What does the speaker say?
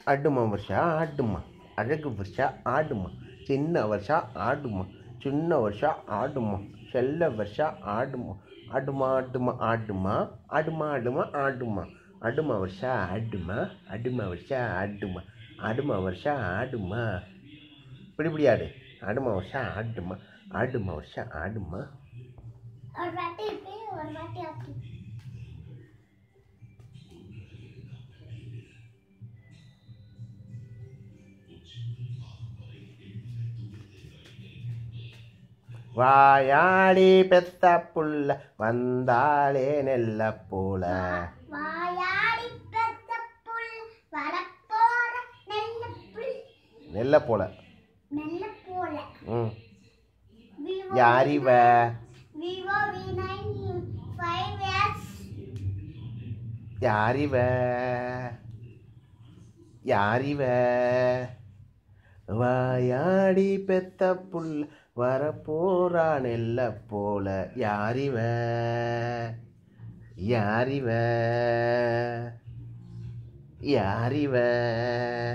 அடுமா வருஷா ஆடுமா அழகு வருஷா ஆடுமா சின்ன வருஷா ஆடுமா சின்ன வருஷா ஆடுமா செல்ல வருஷா ஆடுமா ஆடுமா ஆடுமா ஆடுமா ஆடுமா ஆடுமா ஆடுமா அடுமா வருஷா ஆடுமா அடுமா வருஷா ஆடுமா ஆடுமா வருஷா ஆடுமா இப்படி இப்படி ஆடு ஆடுமா வருஷா ஆடுமா ஆடுமா வருஷா ஆடுமா ஒரு வாட்டி இப்படி ஒரு வாட்டி அப்படி வாயாடி பெத்த புள்ள வந்தாளே நெல்ல போல வாயாடி பெத்த புல் வரப்போற நெல்ல புல் நெல்ல போல நெல்ல போல ம் விவோ யார் இவ Vivo V nine five S யார் இவ யார் இவ வாயாடி பெத்த புல் வரப்போறா நெல்ல போல யார் இவ யார் இவ யார் இவ